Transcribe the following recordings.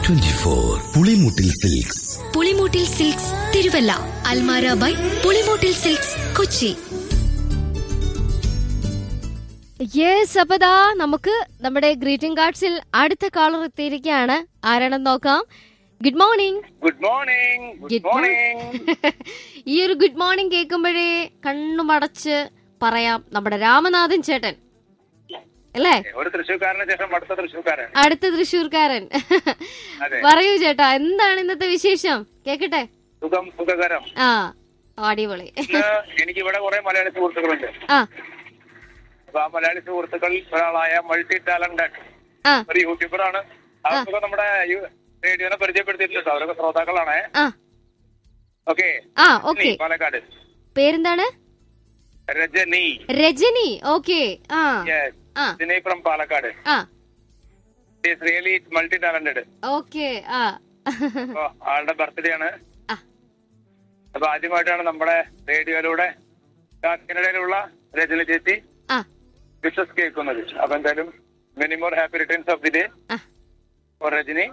Twenty four Pulimoottil silks Pulimoottil silks Thiruvalla Almara by Pulimoottil silks Kochi yes അപ്പതാ നമുക്ക് നമ്മുടെ ഗ്രീറ്റിംഗ് കാർഡ്സിൽ അടുത്ത കോളർ എത്തിയിരിക്കുകയാണ് ആരാണെന്ന് നോക്കാം good morning good morning Good good morning ഈ ഒരു ഗുഡ് മോർണിംഗ് കേൾക്കുമ്പോഴേ കണ്ണു മടച്ച് പറയാം നമ്മുടെ രാമനാഥൻ ചേട്ടൻ അല്ലേ ഒരു തൃശ്ശൂർക്കാരന് ശേഷം അടുത്ത തൃശ്ശൂർക്കാരൻ അടുത്ത തൃശ്ശൂർക്കാരൻ അതെ. പറയൂ ചേട്ടാ എന്താണ് ഇന്നത്തെ വിശേഷം കേക്കട്ടെ സുഖം സുഖകരം ആ അടിപൊളി ഇന്ന് എനിക്ക് ഇവിടെ കുറെ മലയാളി സുഹൃത്തുക്കളുണ്ട് ആ അപ്പൊ ആ മലയാളി സുഹൃത്തുക്കൾ ഒരാളായ മൾട്ടി ടാലന്റഡ് ആ ഒരു യൂട്യൂബറാണ് അവർക്കൊക്കെ നമ്മുടെ യു- റേഡിയോനെ പരിചയപ്പെടുത്തിയിട്ടുണ്ട് അവരൊക്കെ ശ്രോതാക്കളാണ് ആ ഓക്കെ ആ ഓക്കെ പാലക്കാട് പേരെന്താണ് രജനി രജനി ഓക്കെ ആ യെസ് ആ രജനി ഫ്രം പാലക്കാട് ആ is really multi talented okay ആ അപ്പൊ ആളുടെ ബർത്ത്ഡേ ആണ് ആ അപ്പൊ ആദ്യമായിട്ടാണ് നമ്മുടെ റേഡിയോയിലൂടെ കാക്കിനിടയിലുള്ള രജനി ചേച്ചി ആ വിഷസ് കേൾക്കുന്നത് അപ്പൊ എന്തായാലും many more happy returns of the day ആ ഫോർ രജനി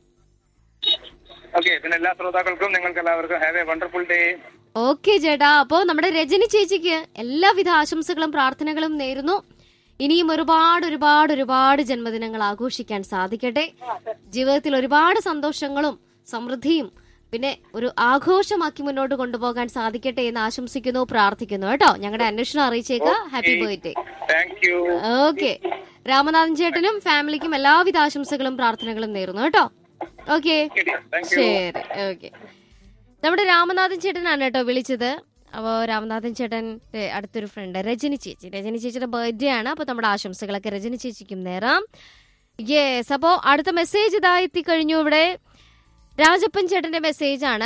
ഓക്കെ പിന്നെ എല്ലാ ശ്രോതാക്കൾക്കും നിങ്ങൾക്ക് എല്ലാവർക്കും have a wonderful day okay ചേട്ടാ അപ്പോ നമ്മുടെ രജനി ചേച്ചിക്ക് എല്ലാവിധ ആശംസകളും പ്രാർത്ഥനകളും നേരുന്നു ഇനിയും ഒരുപാട് ഒരുപാട് ഒരുപാട് ജന്മദിനങ്ങൾ ആഘോഷിക്കാൻ സാധിക്കട്ടെ ജീവിതത്തിൽ ഒരുപാട് സന്തോഷങ്ങളും സമൃദ്ധിയും പിന്നെ ഒരു ആഘോഷമാക്കി മുന്നോട്ട് കൊണ്ടുപോകാൻ സാധിക്കട്ടെ എന്ന് ആശംസിക്കുന്നു പ്രാർത്ഥിക്കുന്നു കേട്ടോ ഞങ്ങളുടെ അന്വേഷണം അറിയിച്ചേക്ക happy birthday thank you okay Ramanathan ചേട്ടനും ഫാമിലിക്കും എല്ലാവിധ ആശംസകളും പ്രാർത്ഥനകളും നേരുന്നു കേട്ടോ ഓക്കെ താങ്ക് യു ശരി ഓക്കെ നമ്മുടെ രാമനാഥൻ ചേട്ടനാണ് കേട്ടോ വിളിച്ചത് അപ്പോൾ രാമനാഥൻ ചേട്ടൻ്റെ അടുത്തൊരു ഫ്രണ്ട് രജനി ചേച്ചി രജനി ചേച്ചിയുടെ ബർത്ത്ഡേ ആണ് അപ്പോൾ നമ്മുടെ ആശംസകളൊക്കെ രജനി ചേച്ചിക്കും നേരാം യെസ് അപ്പോൾ അടുത്ത മെസ്സേജ് ഇതാ എത്തിക്കഴിഞ്ഞു ഇവിടെ രാജപ്പൻ ചേട്ടന്റെ മെസ്സേജ് ആണ്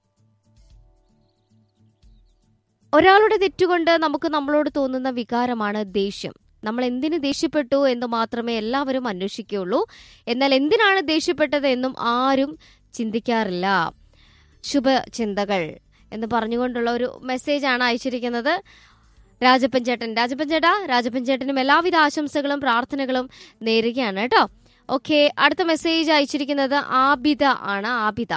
ഒരാളുടെ തെറ്റുകൊണ്ട് നമുക്ക് നമ്മളോട് തോന്നുന്ന വികാരമാണ് ദേഷ്യം നമ്മൾ എന്തിന് ദേഷ്യപ്പെട്ടു എന്ന് മാത്രമേ എല്ലാവരും അന്വേഷിക്കുകയുള്ളൂ എന്നാൽ എന്തിനാണ് ദേഷ്യപ്പെട്ടത് എന്നും ആരും ചിന്തിക്കാറില്ല ശുഭചിന്തകൾ എന്ന് പറഞ്ഞുകൊണ്ടുള്ള ഒരു മെസ്സേജാണ് അയച്ചിരിക്കുന്നത് രാജപ്പൻ ചേട്ടൻ രാജപ്പൻ ചേട്ടാ രാജപ്പൻ ചേട്ടനും എല്ലാവിധ ആശംസകളും പ്രാർത്ഥനകളും നേരുകയാണ് കേട്ടോ ഓക്കെ അടുത്ത മെസ്സേജ് അയച്ചിരിക്കുന്നത് ആബിദ ആണ് ആബിദ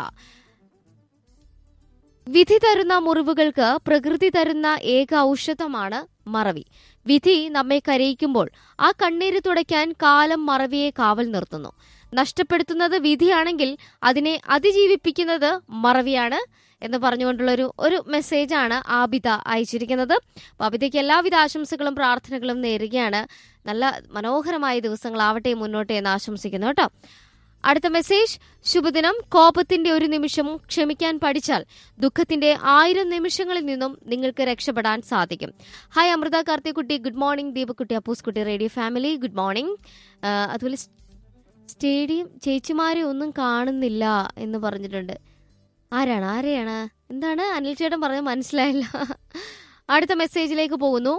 വിധി തരുന്ന മുറിവുകൾക്ക് പ്രകൃതി തരുന്ന ഏക ഔഷധമാണ് മറവി വിധി നമ്മെ കരയിക്കുമ്പോൾ ആ കണ്ണീര് തുടയ്ക്കാൻ കാലം മറവിയെ കാവൽ നിർത്തുന്നു നഷ്ടപ്പെടുത്തുന്നത് വിധിയാണെങ്കിൽ അതിനെ അതിജീവിപ്പിക്കുന്നത് മറവിയാണ് എന്ന് പറഞ്ഞുകൊണ്ടുള്ള ഒരു ഒരു മെസ്സേജാണ് ആബിത അയച്ചിരിക്കുന്നത് അപ്പൊ ആബിതയ്ക്ക് എല്ലാവിധ ആശംസകളും പ്രാർത്ഥനകളും നേരുകയാണ് നല്ല മനോഹരമായ ദിവസങ്ങളാവട്ടെ മുന്നോട്ടെ എന്ന് ആശംസിക്കുന്നു കേട്ടോ അടുത്ത മെസ്സേജ് ശുഭദിനം കോപത്തിന്റെ ഒരു നിമിഷം ക്ഷമിക്കാൻ പഠിച്ചാൽ ദുഃഖത്തിന്റെ ആയിരം നിമിഷങ്ങളിൽ നിന്നും നിങ്ങൾക്ക് രക്ഷപ്പെടാൻ സാധിക്കും ഹായ് അമൃത കാർത്തിക്കുട്ടി ഗുഡ് മോർണിംഗ് ദീപക്കുട്ടി അപ്പൂസ്കുട്ടി റേഡിയോ ഫാമിലി ഗുഡ് മോർണിംഗ് അതുപോലെ സ്- സ്റ്റേഡിയം ചേച്ചിമാരെ ഒന്നും കാണുന്നില്ല എന്ന് പറഞ്ഞിട്ടുണ്ട് ആരാണ് ആരെയാണ് എന്താണ് അനിൽ ചേട്ടൻ പറഞ്ഞത് മനസ്സിലായില്ല അടുത്ത മെസ്സേജിലേക്ക് പോകുന്നു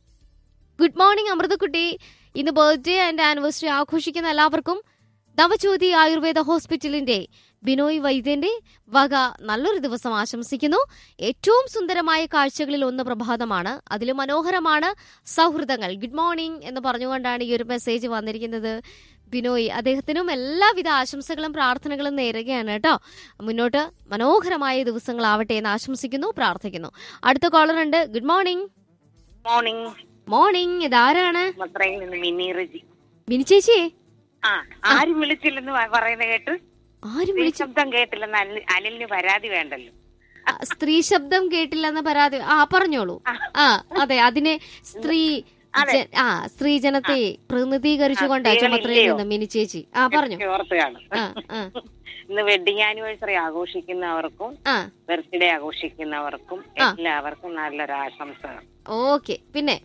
ഗുഡ് മോർണിംഗ് അമൃതക്കുട്ടി ഇന്ന് ബർത്ത്ഡേ ആൻഡ് ആനിവേഴ്സറി ആഘോഷിക്കുന്ന എല്ലാവർക്കും നവജ്യോതി ആയുർവേദ ഹോസ്പിറ്റലിന്റെ ബിനോയ് വൈദ്യന്റെ വക നല്ലൊരു ദിവസം ആശംസിക്കുന്നു ഏറ്റവും സുന്ദരമായ കാഴ്ചകളിൽ ഒന്ന് പ്രഭാതമാണ് അതിൽ മനോഹരമാണ് സൗഹൃദങ്ങൾ ഗുഡ് മോർണിംഗ് എന്ന് പറഞ്ഞുകൊണ്ടാണ് ഈ ഒരു മെസ്സേജ് വന്നിരിക്കുന്നത് ബിനോയ് അദ്ദേഹത്തിനും എല്ലാവിധ ആശംസകളും പ്രാർത്ഥനകളും നേരുകയാണ് കേട്ടോ മുന്നോട്ട് മനോഹരമായ ദിവസങ്ങളാവട്ടെ എന്ന് ആശംസിക്കുന്നു പ്രാർത്ഥിക്കുന്നു അടുത്ത കോളർ ഉണ്ട് ഗുഡ് മോർണിംഗ് മോർണിംഗ് മോർണിംഗ് ഇതാരാണ് മത്രയിൽ നിന്ന് മിനി റജി ബിനി ചേച്ചി ആ ആരും വിളിച്ചില്ലെന്ന് പ- പറയുന്ന കേട്ട് ആരും സ്ത്രീ വിളിച്ചു ശബ്ദം കേട്ടില്ലെന്ന് അനിൽ- അനിലിന് പരാതി വേണ്ടല്ലോ ആ, സ്ത്രീ ശബ്ദം കേട്ടില്ലെന്ന പരാതി ആ പറഞ്ഞോളൂ ആ അതെ അതിനെ സ്ത്രീ ജ- ആ സ്ത്രീജനത്തെ പ്രതിനിധീകരിച്ചുകൊണ്ട് ആ, ചുമത്രയിൽ സ്ത്രീകളില്ലയോ? നിന്ന് മിനി ചേച്ചി ആ പറഞ്ഞു ഓർത്തുകയാണ് ആ ആ ഇന്ന് വെഡിങ് ആനിവേഴ്സറി ആഘോഷിക്കുന്നവർക്കും ആ ബർത്ത്ഡേ ആഘോഷിക്കുന്നവർക്കും ആ. എല്ലാവർക്കും നല്ലൊരു ആശംസകൾ ഓക്കെ പിന്നെ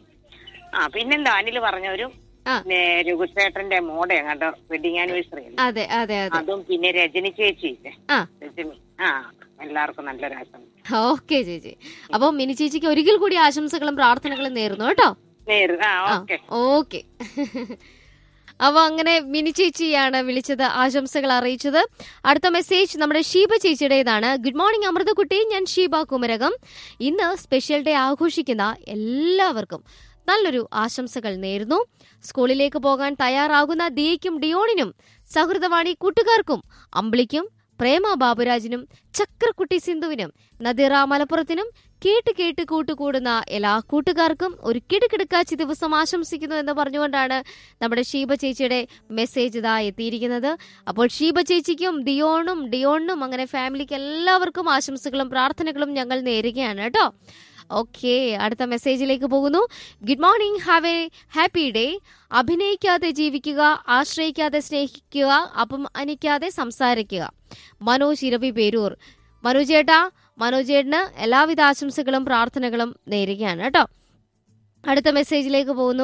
ആ പിന്നെന്താ അനിൽ പറഞ്ഞൊരു ആ. പിന്നെ രഘുചേട്ടന്റെ മോടെ കണ്ടോ വെഡിങ് ആനിവേഴ്സറി അതെ അതെ അതെ അതും പിന്നെ രജനി ചേച്ചി ഇല്ലേ ആ രജനി ആ എല്ലാവർക്കും നല്ലൊരു ആശംസ ഓക്കെ ചേച്ചി അപ്പൊ മിനി ചേച്ചിക്ക് ഒരിക്കൽ കൂടി ആശംസകളും പ്രാർത്ഥനകളും നേരുന്നു കേട്ടോ നേര് ആ ആ, ഓക്കെ ഓക്കെ അപ്പൊ അങ്ങനെ മിനി ചേച്ചിയാണ് വിളിച്ചത് ആശംസകൾ അറിയിച്ചത് അടുത്ത മെസ്സേജ് നമ്മുടെ ഷീബ ചേച്ചിയുടേതാണ് ഗുഡ് മോർണിംഗ് അമൃതക്കുട്ടി ഞാൻ ഷീബ കുമരകം ഇന്ന് സ്പെഷ്യൽ ഡേ ആഘോഷിക്കുന്ന എല്ലാവർക്കും നല്ലൊരു ആശംസകൾ നേരുന്നു സ്കൂളിലേക്ക് പോകാൻ തയ്യാറാകുന്ന ദിയയ്ക്കും ഡിയോണിനും സൗഹൃദവാണി കൂട്ടുകാർക്കും അമ്പിളിക്കും പ്രേമ ബാബുരാജിനും ചക്രക്കുട്ടി സിന്ധുവിനും നദിറ മലപ്പുറത്തിനും കേട്ട് കേട്ട് കൂട്ടുകൂടുന്ന എല്ലാ കൂട്ടുകാർക്കും ഒരു കിടുകിടുക്കാച്ചി ദിവസം ആശംസിക്കുന്നു എന്ന് പറഞ്ഞുകൊണ്ടാണ് നമ്മുടെ ഷീബ ചേച്ചിയുടെ മെസ്സേജ് ഇതാ എത്തിയിരിക്കുന്നത് അപ്പോൾ ഷീബ ചേച്ചിക്കും ഡിയോണും ഡിയോണിനും അങ്ങനെ ഫാമിലിക്ക് എല്ലാവർക്കും ആശംസകളും പ്രാർത്ഥനകളും ഞങ്ങൾ നേരുകയാണ് കേട്ടോ ഓക്കെ അടുത്ത മെസ്സേജിലേക്ക് പോകുന്നു good morning have a happy day അഭിനയിക്കാതെ ജീവിക്കുക ആശ്രയിക്കാതെ സ്നേഹിക്കുക അപമാനിക്കാതെ സംസാരിക്കുക മനോജ് ഇരവി പേരൂർ മനോജ് ചേട്ടാ മനോജ് ചേട്ടന് എല്ലാവിധ ആശംസകളും പ്രാർത്ഥനകളും നേരുകയാണ് കേട്ടോ അടുത്ത മെസ്സേജിലേക്ക് പോകുന്നു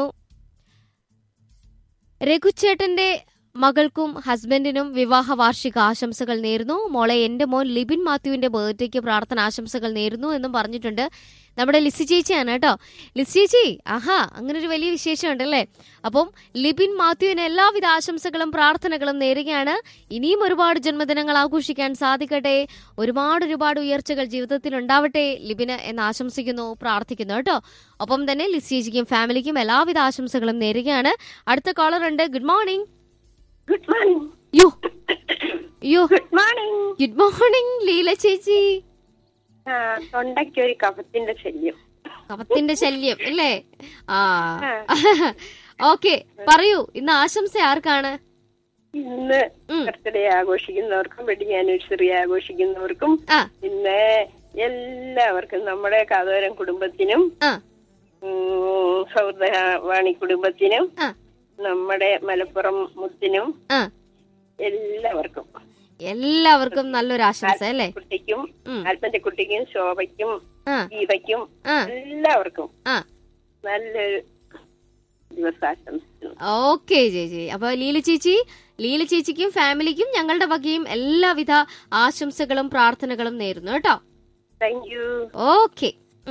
രഘുചേട്ടന്റെ മകൾക്കും ഹസ്ബൻഡിനും വിവാഹ വാർഷിക ആശംസകൾ നേരുന്നു മോളെ എന്റെ മോൻ ലിബിൻ മാത്യുവിന്റെ ബർത്ത്ഡേക്ക് പ്രാർത്ഥന ആശംസകൾ നേരുന്നു എന്നും പറഞ്ഞിട്ടുണ്ട് നമ്മുടെ ലിസി ചേച്ചിയാണ് കേട്ടോ ലിസി ചേച്ചി ആഹാ അങ്ങനെ ഒരു വലിയ വിശേഷം ഉണ്ടല്ലേ അപ്പം ലിബിൻ മാത്യുവിന് എല്ലാവിധ ആശംസകളും പ്രാർത്ഥനകളും നേരുകയാണ് ഇനിയും ഒരുപാട് ജന്മദിനങ്ങൾ ആഘോഷിക്കാൻ സാധിക്കട്ടെ ഒരുപാട് ഒരുപാട് ഉയർച്ചകൾ ജീവിതത്തിൽ ഉണ്ടാവട്ടെ ലിബിന് എന്ന് ആശംസിക്കുന്നു പ്രാർത്ഥിക്കുന്നു കേട്ടോ ഒപ്പം തന്നെ ലിസി ചേച്ചിക്കും ഫാമിലിക്കും എല്ലാവിധ ആശംസകളും നേരുകയാണ് അടുത്ത കോളർ ഉണ്ട് good morning good morning yo yo good morning good morning Leela ചേച്ചി തൊണ്ടയ്ക്ക് ഒരു കഫത്തിന്റെ ശല്യം കപത്തിന്റെ ശല്യം അല്ലേ ആ ഓക്കെ പറയൂ ഇന്ന് ആശംസ ആർക്കാണ് ഇന്ന് ഉം. ബർത്ത്ഡേ ആഘോഷിക്കുന്നവർക്കും വെഡിങ് ആനിവേഴ്സറി ആഘോഷിക്കുന്നവർക്കും ആ ഇന്ന് എല്ലാവർക്കും നമ്മുടെ കാതോരം കുടുംബത്തിനും ആ ഉം, സൗഹൃദവാണി കുടുംബത്തിനും ആ നമ്മുടെ മലപ്പുറം മുത്തിനും ആ എല്ലാവർക്കും എല്ലാവർക്കും നല്ലൊരു ആശംസ അല്ലേ കുട്ടിക്കും ഉം. ആൽപ്പന്റെ കുട്ടിക്കും ശോഭയ്ക്കും ആ ഗീതയ്ക്കും ആ എല്ലാവർക്കും ആ നല്ലൊരു ദിവസം ആശംസിക്കുന്നു ഓക്കെ ചേച്ചി അപ്പൊ ലീല ചേച്ചി ലീല ചേച്ചിക്കും ഫാമിലിക്കും ഞങ്ങളുടെ വകയും എല്ലാവിധ ആശംസകളും പ്രാർത്ഥനകളും നേരുന്നു കേട്ടോ താങ്ക് യു ഓക്കെ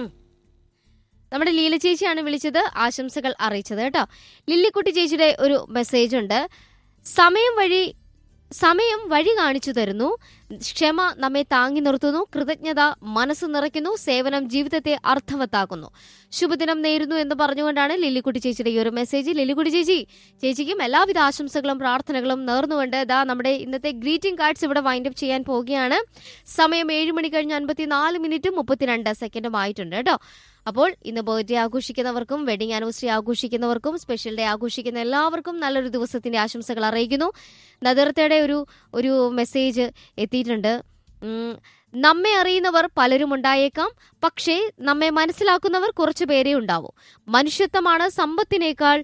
നമ്മുടെ ലീല ചേച്ചിയാണ് വിളിച്ചത് ആശംസകൾ അറിയിച്ചത് കേട്ടോ ലില്ലിക്കുട്ടി ചേച്ചിയുടെ ഒരു മെസ്സേജ് ഉണ്ട് സമയം വഴി സമയം വഴി കാണിച്ചു തരുന്നു ക്ഷമ നമ്മെ താങ്ങി നിർത്തുന്നു കൃതജ്ഞത മനസ്സ് നിറയ്ക്കുന്നു സേവനം ജീവിതത്തെ അർത്ഥവത്താക്കുന്നു ശുഭദിനം നേരുന്നു എന്ന് പറഞ്ഞുകൊണ്ടാണ് ലില്ലിക്കുട്ടി ചേച്ചിയുടെ ഈ ഒരു മെസ്സേജ് ലില്ലിക്കുട്ടി ചേച്ചി ചേച്ചിക്കും എല്ലാവിധ ആശംസകളും പ്രാർത്ഥനകളും നേർന്നുകൊണ്ട് ഇതാ നമ്മുടെ ഇന്നത്തെ ഗ്രീറ്റിംഗ് കാർഡ്സ് ഇവിടെ വൈൻഡ് അപ്പ് ചെയ്യാൻ പോവുകയാണ് സമയം ഏഴ് മണി കഴിഞ്ഞ് അൻപത്തിനാല് മിനിറ്റ് മുപ്പത്തിരണ്ട് സെക്കൻഡും ആയിട്ടുണ്ട് കേട്ടോ അപ്പോൾ ഇന്ന് ബർത്ത്ഡേ ആഘോഷിക്കുന്നവർക്കും വെഡിങ് ആനിവേഴ്സറി ആഘോഷിക്കുന്നവർക്കും സ്പെഷ്യൽ ഡേ ആഘോഷിക്കുന്ന എല്ലാവർക്കും നല്ലൊരു ദിവസത്തിന്റെ ആശംസകൾ അറിയിക്കുന്നു നദിർത്തയുടെ ഒരു ഒരു മെസ്സേജ് എത്തിയിട്ടുണ്ട് ഉം, നമ്മെ അറിയുന്നവർ പലരും ഉണ്ടായേക്കാം പക്ഷേ നമ്മെ മനസ്സിലാക്കുന്നവർ കുറച്ചു പേരേ ഉണ്ടാവൂ മനുഷ്യത്വമാണ് സമ്പത്തിനേക്കാൾ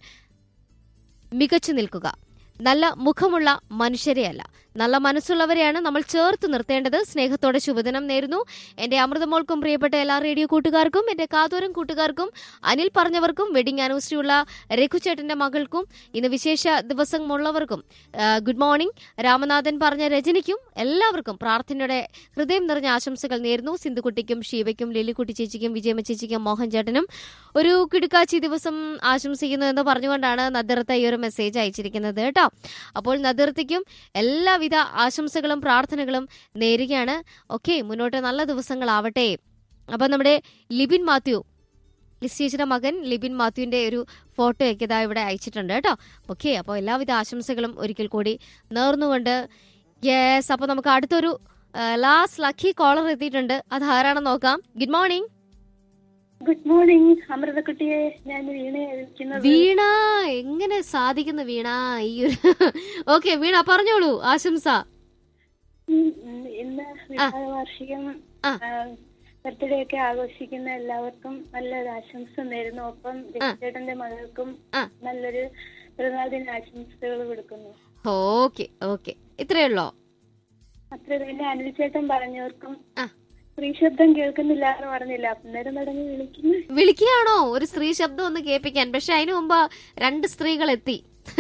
മികച്ചു നിൽക്കുക നല്ല മുഖമുള്ള മനുഷ്യരെയല്ല നല്ല മനസ്സുള്ളവരെയാണ് നമ്മൾ ചേർത്ത് നിർത്തേണ്ടത് സ്നേഹത്തോടെ ശുഭദിനം നേരുന്നു എന്റെ അമൃതമോൾക്കും പ്രിയപ്പെട്ട എല്ലാ റേഡിയോ കൂട്ടുകാർക്കും എന്റെ കാതോരം കൂട്ടുകാർക്കും അനിൽ പറഞ്ഞവർക്കും വെഡിങ് ആനിവേഴ്സറി ഉള്ള രഘുചേട്ടന്റെ മകൾക്കും ഇന്ന് വിശേഷ ദിവസമുള്ളവർക്കും ആ, ഗുഡ് മോർണിംഗ് രാമനാഥൻ പറഞ്ഞ രജനിക്കും എല്ലാവർക്കും പ്രാർത്ഥനയുടെ ഹൃദയം നിറഞ്ഞ ആശംസകൾ നേരുന്നു സിന്ധുക്കുട്ടിക്കും ഷീവയ്ക്കും ലില്ലിക്കുട്ടി ചേച്ചിക്കും വിജയമ്മ ചേച്ചിക്കും മോഹൻ ചേട്ടനും ഒരു കിടുക്കാച്ചി ദിവസം ആശംസിക്കുന്നു എന്ന് പറഞ്ഞുകൊണ്ടാണ് നദിർത്ത ഈ ഒരു മെസ്സേജ് അയച്ചിരിക്കുന്നത് കേട്ടോ അപ്പോൾ നദിർത്തയ്ക്കും എല്ലാവിധ ആശംസകളും പ്രാർത്ഥനകളും നേരുകയാണ് ഓക്കെ മുന്നോട്ട് നല്ല ദിവസങ്ങളാവട്ടെ അപ്പൊ നമ്മുടെ ലിബിൻ മാത്യു ലിസ്റ്റേച്ചിയുടെ മകൻ ലിബിൻ മാത്യുവിന്റെ ഒരു ഫോട്ടോ ഒക്കെ ഇതാ ഇവിടെ അയച്ചിട്ടുണ്ട് കേട്ടോ ഓക്കെ അപ്പോൾ എല്ലാവിധ ആശംസകളും ഒരിക്കൽ കൂടി നേർന്നുകൊണ്ട് യെസ് അപ്പോൾ നമുക്ക് അടുത്തൊരു ലാസ്റ്റ് ലക്കി കോളർ എത്തിയിട്ടുണ്ട് അത് ആരാണെന്ന് നോക്കാം ഗുഡ് മോർണിംഗ് ഗുഡ് മോർണിംഗ് അമൃതക്കുട്ടിയെ ഞാൻ വീണ വിളിക്കുന്നത് വീണ എങ്ങനെ സാധിക്കുന്നു വീണ ഈ ഒരു ഓക്കെ വീണ പറഞ്ഞോളൂ ആശംസ ഉം, ഉം, ഇന്ന് വിവാഹ വാർഷികം ആ. ബർത്ത്ഡേ ഒക്കെ ആഘോഷിക്കുന്ന എല്ലാവർക്കും നല്ലൊരു ആശംസ നേരുന്നു ഒപ്പം ചേട്ടന്റെ മകൾക്കും ആ. നല്ലൊരു പിറന്നാൾ ദിന ആശംസകൾ കൊടുക്കുന്നു ഓക്കെ ഓക്കെ ഇത്രയേ ഉള്ളോ അത്ര തന്നെ അനിൽ ചേട്ടൻ പറഞ്ഞവർക്കും ആ. സ്ത്രീ ശബ്ദം കേൾക്കുന്നില്ല എന്ന് പറഞ്ഞില്ല അന്നേരം തുടങ്ങി വിളിക്കുന്നു വിളിക്കുകയാണോ ഒരു സ്ത്രീ ശബ്ദം ഒന്ന് കേൾപ്പിക്കാൻ പക്ഷെ അതിനു മുമ്പ് രണ്ട് സ്ത്രീകൾ എത്തി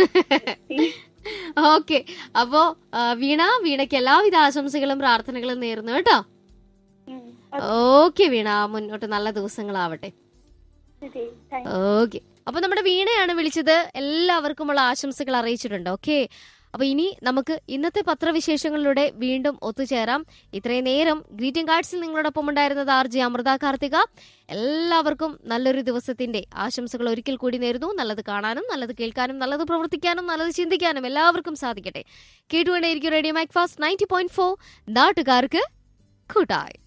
ഓക്കെ അപ്പോ ആ, വീണ വീണയ്ക്ക് എല്ലാവിധ ആശംസകളും പ്രാർത്ഥനകളും നേരുന്നു കേട്ടോ ഉം. ഓക്കെ വീണ മുന്നോട്ട് നല്ല ദിവസങ്ങളാവട്ടെ ശരി താങ്ക് ഓക്കെ അപ്പൊ നമ്മുടെ വീണയാണ് വിളിച്ചത് എല്ലാവർക്കുമുള്ള ആശംസകൾ അറിയിച്ചിട്ടുണ്ട് ഓക്കെ അപ്പൊ ഇനി നമുക്ക് ഇന്നത്തെ പത്രവിശേഷങ്ങളിലൂടെ വീണ്ടും ഒത്തുചേരാം ഇത്രയും നേരം ഗ്രീറ്റിംഗ് കാർഡ്സിൽ നിങ്ങളോടൊപ്പം ഉണ്ടായിരുന്നത് ആർ ജെ അമൃത കാർത്തിക എല്ലാവർക്കും നല്ലൊരു ദിവസത്തിന്റെ ആശംസകൾ ഒരിക്കൽ കൂടി നേരുന്നു നല്ലത് കാണാനും നല്ലത് കേൾക്കാനും നല്ലത് പ്രവർത്തിക്കാനും നല്ലത് ചിന്തിക്കാനും എല്ലാവർക്കും സാധിക്കട്ടെ കേട്ടുകൊണ്ടേയിരിക്കും radio MACFAST ninety point four നാട്ടുകാർക്ക് കൂട്ടായി